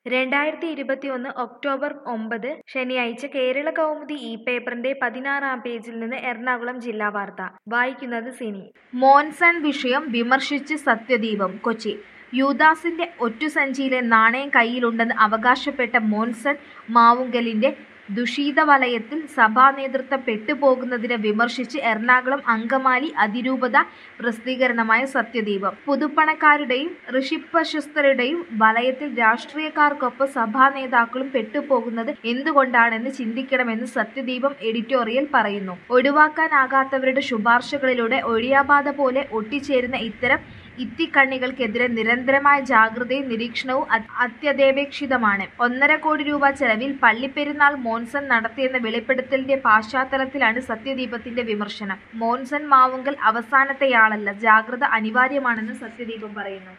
രണ്ടായിരത്തി ഇരുപത്തിയൊന്ന് ഒക്ടോബർ ഒമ്പത് ശനിയാഴ്ച കേരള കൗമുദി ഈ പേപ്പറിന്റെ പതിനാറാം പേജിൽ നിന്ന് എറണാകുളം ജില്ലാ വാർത്ത വായിക്കുന്നത് സിനി മോൻസൺ വിഷയം വിമർശിച്ച് സത്യദീപം കൊച്ചി യൂദാസിന്റെ ഒറ്റുസഞ്ചിയിലെ നാണയം കയ്യിലുണ്ടെന്ന് അവകാശപ്പെട്ട മോൻസൺ മാവുങ്കലിന്റെ ദുഷീത വലയത്തിൽ സഭാ നേതൃത്വം പെട്ടുപോകുന്നതിനെ വിമർശിച്ച് എറണാകുളം അങ്കമാലി അതിരൂപത പ്രസിദ്ധീകരണമായ സത്യദീപം പുതുപ്പണക്കാരുടെയും ഋഷിപ്രശസ്തരുടെയും വലയത്തിൽ രാഷ്ട്രീയക്കാർക്കൊപ്പം സഭാ നേതാക്കളും പെട്ടുപോകുന്നത് എന്തുകൊണ്ടാണെന്ന് ചിന്തിക്കണമെന്ന് സത്യദീപം എഡിറ്റോറിയൽ പറയുന്നു ഒഴിവാക്കാനാകാത്തവരുടെ ശുപാർശകളിലൂടെ ഒഴിയാബാധ പോലെ ഒട്ടിച്ചേരുന്ന ഇത്തരം ഇത്തിക്കണ്ണികൾക്കെതിരെ നിരന്തരമായ ജാഗ്രതയും നിരീക്ഷണവും അത് അത്യന്താപേക്ഷിതമാണ് ഒന്നര കോടി രൂപ ചെലവിൽ പള്ളിപ്പെരുന്നാൾ മോൻസൺ നടത്തിയെന്ന വെളിപ്പെടുത്തലിന്റെ പശ്ചാത്തലത്തിലാണ് സത്യദീപത്തിന്റെ വിമർശനം മോൻസൺ മാവുങ്കൽ അവസാനത്തെയാളല്ല ജാഗ്രത അനിവാര്യമാണെന്ന് സത്യദീപം പറയുന്നു